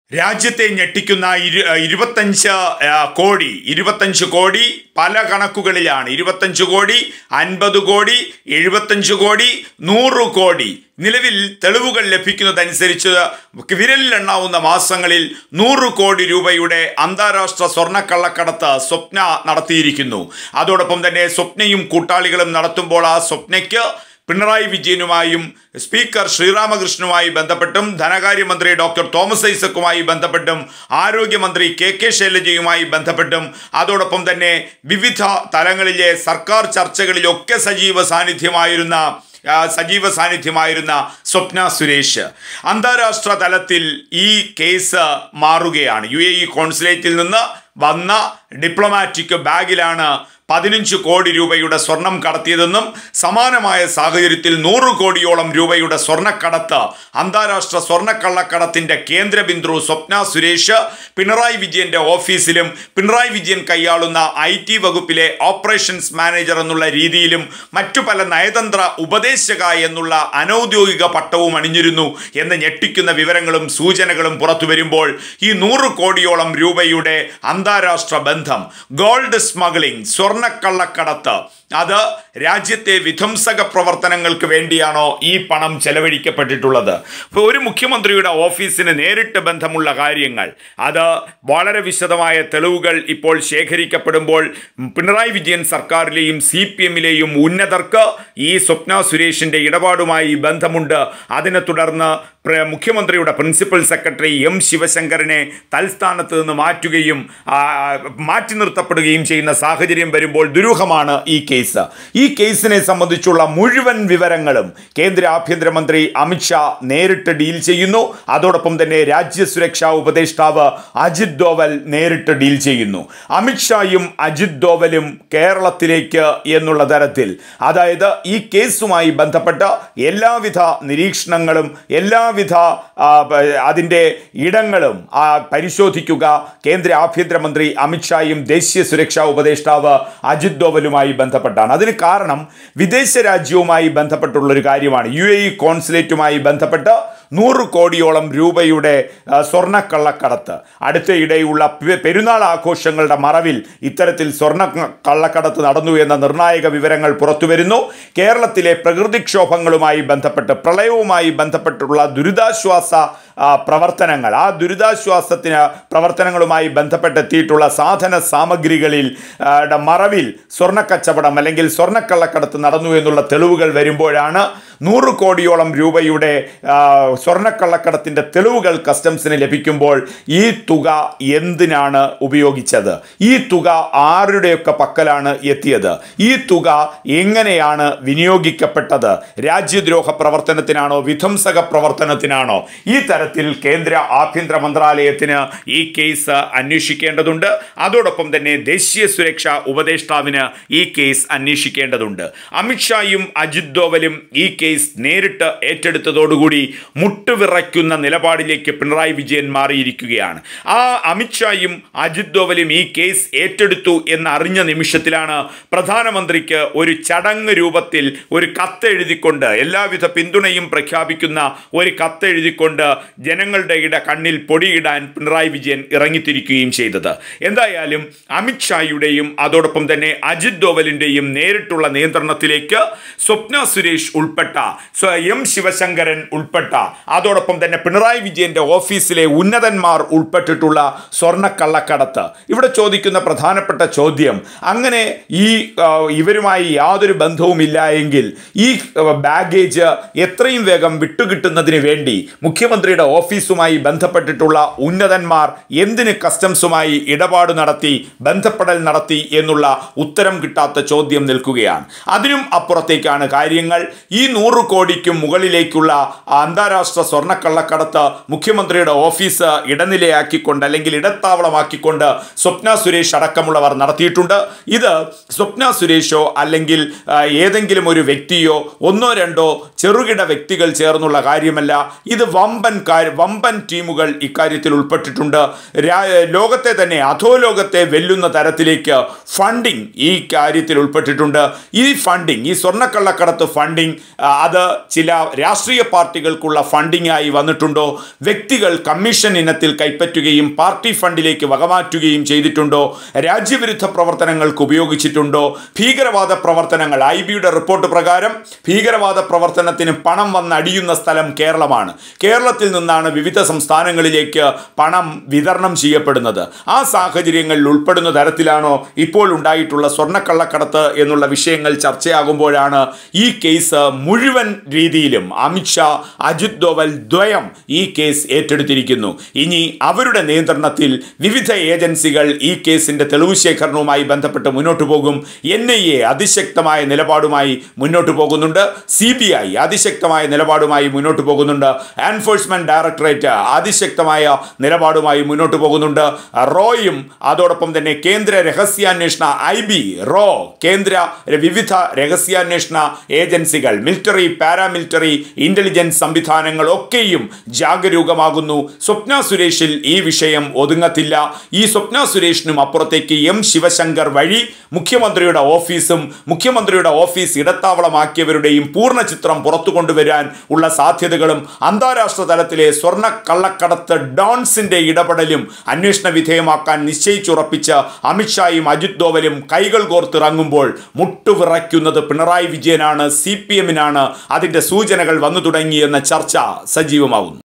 രാജ്യത്തെ ഞെട്ടിക്കുന്ന ഇരു ഇരുപത്തഞ്ച് ആ, കോടി ഇരുപത്തഞ്ച് കോടി പല കണക്കുകളിലാണ് ഇരുപത്തഞ്ച് കോടി അൻപത് കോടി എഴുപത്തഞ്ച് കോടി നൂറ് കോടി നിലവിൽ തെളിവുകൾ ലഭിക്കുന്നതനുസരിച്ച് വിരലിലെണ്ണാവുന്ന മാസങ്ങളിൽ നൂറ് കോടി രൂപയുടെ അന്താരാഷ്ട്ര സ്വർണ്ണക്കള്ളക്കടത്ത് സ്വപ്ന നടത്തിയിരിക്കുന്നു അതോടൊപ്പം തന്നെ സ്വപ്നയും കൂട്ടാളികളും നടത്തുമ്പോൾ ആ സ്വപ്നയ്ക്ക് പിണറായി വിജയനുമായും സ്പീക്കർ ശ്രീരാമകൃഷ്ണനുമായി ബന്ധപ്പെട്ടും ധനകാര്യമന്ത്രി ഡോക്ടർ തോമസ് ഐസക്കുമായി ബന്ധപ്പെട്ടും ആരോഗ്യമന്ത്രി കെ കെ ശൈലജയുമായി ബന്ധപ്പെട്ടും അതോടൊപ്പം തന്നെ വിവിധ തലങ്ങളിലെ സർക്കാർ ചർച്ചകളിലൊക്കെ സജീവ സാന്നിധ്യമായിരുന്ന ആ, സജീവ സാന്നിധ്യമായിരുന്ന സ്വപ്ന സുരേഷ് അന്താരാഷ്ട്ര തലത്തിൽ ഈ കേസ് മാറുകയാണ് യു എ ഇ കോൺസുലേറ്റിൽ നിന്ന് വന്ന ഡിപ്ലോമാറ്റിക് ബാഗിലാണ് പതിനഞ്ച് കോടി രൂപയുടെ സ്വർണം കടത്തിയതെന്നും സമാനമായ സാഹചര്യത്തിൽ നൂറ് കോടിയോളം രൂപയുടെ സ്വർണ്ണക്കടത്ത് അന്താരാഷ്ട്ര സ്വർണ്ണക്കള്ളക്കടത്തിന്റെ കേന്ദ്രബിന്ദു സ്വപ്ന സുരേഷ് പിണറായി വിജയന്റെ ഓഫീസിലും പിണറായി വിജയൻ കൈയാളുന്ന ഐ ടി വകുപ്പിലെ ഓപ്പറേഷൻസ് മാനേജർ എന്നുള്ള രീതിയിലും മറ്റു പല നയതന്ത്ര ഉപദേശക എന്നുള്ള അനൗദ്യോഗിക പട്ടവും അണിഞ്ഞിരുന്നു എന്ന് ഞെട്ടിക്കുന്ന വിവരങ്ങളും സൂചനകളും പുറത്തു വരുമ്പോൾ ഈ നൂറ് കോടിയോളം രൂപയുടെ അന്താരാഷ്ട്ര ബന്ധം ഗോൾഡ് സ്മഗ്ലിംഗ് സ്വർണ്ണക്കള്ളക്കടത്ത് അത് രാജ്യത്തെ വിധ്വംസക പ്രവർത്തനങ്ങൾക്ക് വേണ്ടിയാണോ ഈ പണം ചെലവഴിക്കപ്പെട്ടിട്ടുള്ളത് ഇപ്പോൾ ഒരു മുഖ്യമന്ത്രിയുടെ ഓഫീസിന് നേരിട്ട് ബന്ധമുള്ള കാര്യങ്ങൾ അത് വളരെ വിശദമായ തെളിവുകൾ ഇപ്പോൾ ശേഖരിക്കപ്പെടുമ്പോൾ പിണറായി വിജയൻ സർക്കാരിലെയും സി പി എമ്മിലെയും ഉന്നതർക്ക് ഈ സ്വപ്ന സുരേഷിൻ്റെ ഇടപാടുമായി ബന്ധമുണ്ട് അതിനെ തുടർന്ന് പ്ര- മുഖ്യമന്ത്രിയുടെ പ്രിൻസിപ്പൽ സെക്രട്ടറി എം ശിവശങ്കരനെ തൽസ്ഥാനത്ത് നിന്ന് മാറ്റുകയും ആ, മാറ്റി നിർത്തപ്പെടുകയും ചെയ്യുന്ന സാഹചര്യം വരുമ്പോൾ ദുരൂഹമാണ് ഈ കേസ് ഈ കേസിനെ സംബന്ധിച്ചുള്ള മുഴുവൻ വിവരങ്ങളും കേന്ദ്ര ആഭ്യന്തരമന്ത്രി അമിത്ഷാ നേരിട്ട് ഡീൽ ചെയ്യുന്നു അതോടൊപ്പം തന്നെ രാജ്യസുരക്ഷാ ഉപദേഷ്ടാവ് അജിത് ഡോവൽ നേരിട്ട് ഡീൽ ചെയ്യുന്നു അമിത്ഷായും അജിത് ഡോവലും കേരളത്തിലേക്ക് എന്നുള്ള തരത്തിൽ അതായത് ഈ കേസുമായി ബന്ധപ്പെട്ട എല്ലാവിധ നിരീക്ഷണങ്ങളും എല്ലാവിധ ആ, പ- അതിൻ്റെ ഇടങ്ങളും ആ, പരിശോധിക്കുക കേന്ദ്ര ആഭ്യന്തരമന്ത്രി അമിത്ഷായും ദേശീയ സുരക്ഷാ ഉപദേഷ്ടാവ് അജിത് ഡോവലുമായി ബന്ധപ്പെട്ടാണ് അതിന് കാരണം വിദേശ രാജ്യവുമായി ബന്ധപ്പെട്ടുള്ളൊരു കാര്യമാണ് യു എ ഇ കോൺസുലേറ്റുമായി ബന്ധപ്പെട്ട് നൂറ് കോടിയോളം രൂപയുടെ ആ, സ്വർണ്ണക്കള്ളക്കടത്ത് അടുത്തയിടെയുള്ള പെ- പെരുന്നാൾ ആഘോഷങ്ങളുടെ മറവിൽ ഇത്തരത്തിൽ സ്വർണ്ണ കള്ളക്കടത്ത് നടന്നു എന്ന നിർണായക വിവരങ്ങൾ പുറത്തുവരുന്നു കേരളത്തിലെ പ്രകൃതിക്ഷോഭങ്ങളുമായി ബന്ധപ്പെട്ട് പ്രളയവുമായി ബന്ധപ്പെട്ടുള്ള ദുരിതാശ്വാസ ആ, പ്രവർത്തനങ്ങൾ ആ ദുരിതാശ്വാസത്തിന് പ്രവർത്തനങ്ങളുമായി ബന്ധപ്പെട്ടെത്തിയിട്ടുള്ള സാധന സാമഗ്രികളിൽ ആ, ടെ മറവിൽ സ്വർണ്ണക്കച്ചവടം അല്ലെങ്കിൽ സ്വർണ്ണക്കള്ളക്കടത്ത് നടന്നു എന്നുള്ള തെളിവുകൾ വരുമ്പോഴാണ് നൂറ് കോടിയോളം രൂപയുടെ ആ, സ്വർണ്ണക്കള്ളക്കടത്തിൻ്റെ തെളിവുകൾ കസ്റ്റംസിന് ലഭിക്കുമ്പോൾ ഈ തുക എന്തിനാണ് ഉപയോഗിച്ചത് ഈ തുക ആരുടെയൊക്കെ പക്കലാണ് എത്തിയത് ഈ തുക എങ്ങനെയാണ് വിനിയോഗിക്കപ്പെട്ടത് രാജ്യദ്രോഹ പ്രവർത്തനത്തിനാണോ വിധ്വംസക പ്രവർത്തനത്തിനാണോ ഈ തരത്തിൽ കേന്ദ്ര ആഭ്യന്തര മന്ത്രാലയത്തിന് ഈ കേസ് അന്വേഷിക്കേണ്ടതുണ്ട് അതോടൊപ്പം തന്നെ ദേശീയ സുരക്ഷാ ഉപദേഷ്ടാവിന് ഈ കേസ് അന്വേഷിക്കേണ്ടതുണ്ട് അമിത്ഷായും അജിത് ഡോവലും ഈ കേസ് നേരിട്ട് ഏറ്റെടുത്തതോടുകൂടി മുട്ടുവിറയ്ക്കുന്ന നിലപാടിലേക്ക് പിണറായി വിജയൻ മാറിയിരിക്കുകയാണ് ആ അമിത്ഷായും അജിത് ഡോവലും ഈ കേസ് ഏറ്റെടുത്തു എന്നറിഞ്ഞ നിമിഷത്തിലാണ് പ്രധാനമന്ത്രിക്ക് ഒരു ചടങ്ങ് രൂപത്തിൽ ഒരു കത്തെഴുതിക്കൊണ്ട് എല്ലാവിധ പിന്തുണയും പ്രഖ്യാപിക്കുന്ന ഒരു കത്തെഴുതിക്കൊണ്ട് ജനങ്ങളുടെ ഇട കണ്ണിൽ പൊടിയിടാൻ പിണറായി വിജയൻ ഇറങ്ങിത്തിരിക്കുകയും ചെയ്തത് എന്തായാലും അമിത്ഷായുടെയും അതോടൊപ്പം തന്നെ അജിത് ഡോവലിൻ്റെയും നേരിട്ടുള്ള നിയന്ത്രണത്തിലേക്ക് സ്വപ്ന സുരേഷ് ഉൾപ്പെട്ട സ്വ- എം ശിവശങ്കരൻ ഉൾപ്പെട്ട അതോടൊപ്പം തന്നെ പിണറായി വിജയന്റെ ഓഫീസിലെ ഉന്നതന്മാർ ഉൾപ്പെട്ടിട്ടുള്ള സ്വർണ്ണക്കള്ളക്കടത്ത് ഇവിടെ ചോദിക്കുന്ന പ്രധാനപ്പെട്ട ചോദ്യം അങ്ങനെ ഈ ആ, ഇവരുമായി യാതൊരു ബന്ധവുമില്ല എങ്കിൽ ഈ ആ, ബാഗേജ് എത്രയും വേഗം വിട്ടുകിട്ടുന്നതിന് വേണ്ടി മുഖ്യമന്ത്രിയുടെ ഓഫീസുമായി ബന്ധപ്പെട്ടിട്ടുള്ള ഉന്നതന്മാർ എന്തിന് കസ്റ്റംസുമായി ഇടപാട് നടത്തി ബന്ധപ്പെടൽ നടത്തി എന്നുള്ള ഉത്തരം കിട്ടാത്ത ചോദ്യം നിൽക്കുകയാണ് അതിനും അപ്പുറത്തേക്കാണ് കാര്യങ്ങൾ ഈ നൂറ് കോടിക്കും മുകളിലേക്കുള്ള അന്താരാഷ്ട്ര സ്വർണ്ണക്കള്ളക്കടത്ത് മുഖ്യമന്ത്രിയുടെ ഓഫീസ് ഇടനിലയാക്കിക്കൊണ്ട് അല്ലെങ്കിൽ ഇടത്താവളമാക്കിക്കൊണ്ട് സ്വപ്ന സുരേഷ് അടക്കമുള്ളവർ നടത്തിയിട്ടുണ്ട് ഇത് സ്വപ്ന സുരേഷോ അല്ലെങ്കിൽ ആ, ഏതെങ്കിലും ഒരു വ്യക്തിയോ ഒന്നോ രണ്ടോ ചെറുകിട വ്യക്തികൾ ചേർന്നുള്ള കാര്യമല്ല ഇത് വമ്പൻ കാര്യ വമ്പൻ ടീമുകൾ ഇക്കാര്യത്തിൽ ഉൾപ്പെട്ടിട്ടുണ്ട് രാ- ലോകത്തെ തന്നെ അധോലോകത്തെ വെല്ലുന്ന തരത്തിലേക്ക് ഫണ്ടിങ് ഈ കാര്യത്തിൽ ഉൾപ്പെട്ടിട്ടുണ്ട് ഈ ഫണ്ടിങ് ഈ സ്വർണ്ണക്കള്ളക്കടത്ത് ഫണ്ടിങ് അത് ചില രാഷ്ട്രീയ പാർട്ടികൾക്കുള്ള ഫണ്ട് ഫണ്ടിംഗ് ആയി വന്നിട്ടുണ്ടോ വ്യക്തികൾ കമ്മീഷൻ ഇനത്തിൽ കൈപ്പറ്റുകയും പാർട്ടി ഫണ്ടിലേക്ക് വകമാറ്റുകയും ചെയ്തിട്ടുണ്ടോ രാജ്യവിരുദ്ധ പ്രവർത്തനങ്ങൾക്ക് ഉപയോഗിച്ചിട്ടുണ്ടോ ഭീകരവാദ പ്രവർത്തനങ്ങൾ ഐ ബിയുടെ റിപ്പോർട്ട് പ്രകാരം ഭീകരവാദ പ്രവർത്തനത്തിന് പണം വന്നടിയുന്ന സ്ഥലം കേരളമാണ് കേരളത്തിൽ നിന്നാണ് വിവിധ സംസ്ഥാനങ്ങളിലേക്ക് പണം വിതരണം ചെയ്യപ്പെടുന്നത് ആ സാഹചര്യങ്ങളിൽ ഉൾപ്പെടുന്ന തരത്തിലാണോ ഇപ്പോൾ ഉണ്ടായിട്ടുള്ള സ്വർണ്ണക്കള്ളക്കടത്ത് എന്നുള്ള വിഷയങ്ങൾ ചർച്ചയാകുമ്പോഴാണ് ഈ കേസ് മുഴുവൻ രീതിയിലും അമിത്ഷാ അജിത് ദോവൽ ദ്വയം ഈ കേസ് ഏറ്റെടുത്തിരിക്കുന്നു ഇനി അവരുടെ നിയന്ത്രണത്തിൽ വിവിധ ഏജൻസികൾ ഈ കേസിന്റെ തെളിവ് ശേഖരണവുമായി ബന്ധപ്പെട്ട് മുന്നോട്ട് പോകും എൻ ഐ എ അതിശക്തമായ നിലപാടുമായി മുന്നോട്ട് പോകുന്നുണ്ട് സി ബി ഐ അതിശക്തമായ നിലപാടുമായി മുന്നോട്ട് പോകുന്നുണ്ട് എൻഫോഴ്സ്മെന്റ് ഡയറക്ടറേറ്റ് അതിശക്തമായ നിലപാടുമായി മുന്നോട്ട് പോകുന്നുണ്ട് റോയും അതോടൊപ്പം തന്നെ കേന്ദ്ര രഹസ്യാന്വേഷണ ഐ ബി റോ കേന്ദ്ര വിവിധ രഹസ്യാന്വേഷണ ഏജൻസികൾ മിലിറ്ററി പാരാമിലിറ്ററി ഇന്റലിജൻസ് സംവിധാനങ്ങൾ ഒക്കെയും ജാഗരൂകമാകുന്നു സ്വപ്ന സുരേഷിൽ ഈ വിഷയം ഒതുങ്ങത്തില്ല ഈ സ്വപ്ന സുരേഷിനും അപ്പുറത്തേക്ക് എം ശിവശങ്കർ വഴി മുഖ്യമന്ത്രിയുടെ ഓഫീസും മുഖ്യമന്ത്രിയുടെ ഓഫീസ് ഇടത്താവളമാക്കിയവരുടെയും പൂർണ്ണ ചിത്രം പുറത്തു കൊണ്ടുവരാൻ ഉള്ള സാധ്യതകളും അന്താരാഷ്ട്ര തലത്തിലെ സ്വർണ്ണ കള്ളക്കടത്ത് ഡോൺസിന്റെ ഇടപെടലും അന്വേഷണ വിധേയമാക്കാൻ നിശ്ചയിച്ചുറപ്പിച്ച അമിത്ഷായും അജിത് ദോവലും കൈകൾ കോർത്തിറങ്ങുമ്പോൾ മുട്ടുവിറയ്ക്കുന്നത് പിണറായി വിജയനാണ് സി പി എമ്മിനാണ് അതിന്റെ സൂചനകൾ വന്നു തുടങ്ങിയെന്ന ചർച്ച സജീവമാകുന്നു